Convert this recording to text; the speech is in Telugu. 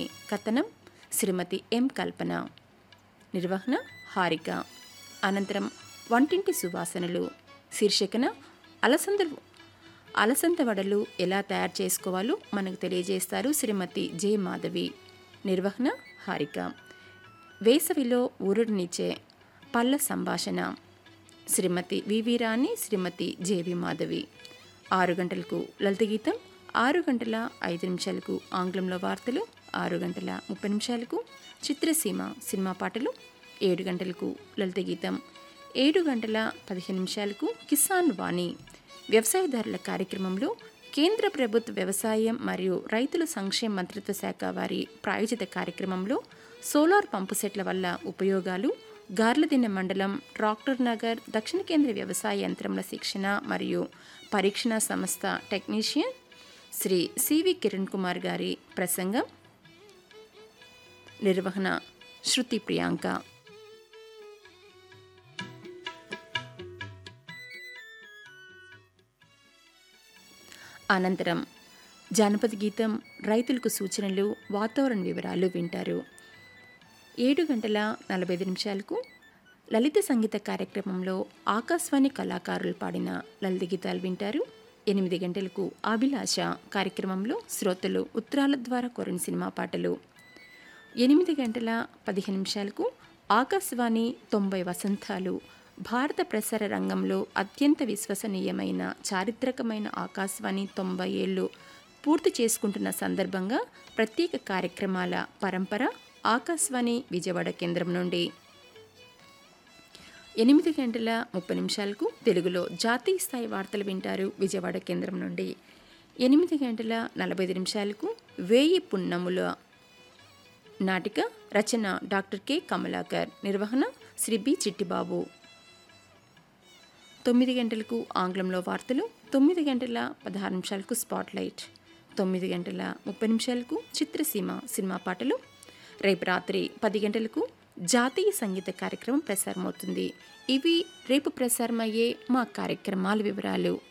కథనం శ్రీమతి ఎం కల్పన నిర్వహణ హారిక అనంతరం వంటింటి సువాసనలు శీర్షికన అలసందలు అలసంద వడలు ఎలా తయారు చేసుకోవాలో మనకు తెలియజేస్తారు శ్రీమతి జె మాధవి నిర్వహణ హారిక వేసవిలో ఊరుడినిచ్చే పళ్ళ సంభాషణ శ్రీమతి వివి రాణి శ్రీమతి జేవి మాధవి ఆరు గంటలకు లలిత గీతం ఆరు గంటల ఐదు నిమిషాలకు ఆంగ్లంలో వార్తలు ఆరు గంటల ముప్పై నిమిషాలకు చిత్రసీమ సినిమా పాటలు ఏడు గంటలకు లలిత గీతం ఏడు గంటల పదిహేను నిమిషాలకు కిసాన్ వాణి వ్యవసాయదారుల కార్యక్రమంలో కేంద్ర ప్రభుత్వ వ్యవసాయం మరియు రైతుల సంక్షేమ మంత్రిత్వ శాఖ వారి ప్రాయోజిత కార్యక్రమంలో సోలార్ పంపు సెట్ల వల్ల ఉపయోగాలు గార్లదిన్న మండలం ట్రాక్టర్ నగర్ దక్షిణ కేంద్ర వ్యవసాయ యంత్రముల శిక్షణ మరియు పరీక్షణ సంస్థ టెక్నీషియన్ శ్రీ సివి కిరణ్ కుమార్ గారి ప్రసంగం నిర్వహణ శృతి ప్రియాంక అనంతరం జానపద గీతం రైతులకు సూచనలు వాతావరణ వివరాలు వింటారు ఏడు గంటల నలభై ఐదు నిమిషాలకు లలిత సంగీత కార్యక్రమంలో ఆకాశవాణి కళాకారులు పాడిన లలిత గీతాలు వింటారు ఎనిమిది గంటలకు అభిలాష కార్యక్రమంలో శ్రోతలు ఉత్తరాల ద్వారా కోరిన సినిమా పాటలు ఎనిమిది గంటల పదిహేను నిమిషాలకు ఆకాశవాణి తొంభై వసంతాలు భారత ప్రసార రంగంలో అత్యంత విశ్వసనీయమైన చారిత్రకమైన ఆకాశవాణి తొంభై ఏళ్ళు పూర్తి చేసుకుంటున్న సందర్భంగా ప్రత్యేక కార్యక్రమాల పరంపర ఆకాశవాణి విజయవాడ కేంద్రం నుండి ఎనిమిది గంటల ముప్పై నిమిషాలకు తెలుగులో జాతీయ స్థాయి వార్తలు వింటారు విజయవాడ కేంద్రం నుండి ఎనిమిది గంటల నలభై ఐదు నిమిషాలకు వేయి పున్నముల నాటిక రచన డాక్టర్ కె కమలాకర్ నిర్వహణ శ్రీ బి చిట్టిబాబు తొమ్మిది గంటలకు ఆంగ్లంలో వార్తలు తొమ్మిది గంటల పదహారు నిమిషాలకు స్పాట్లైట్ తొమ్మిది గంటల ముప్పై నిమిషాలకు చిత్రసీమ సినిమా పాటలు రేపు రాత్రి పది గంటలకు జాతీయ సంగీత కార్యక్రమం ప్రసారమవుతుంది ఇవి రేపు ప్రసారమయ్యే మా కార్యక్రమాల వివరాలు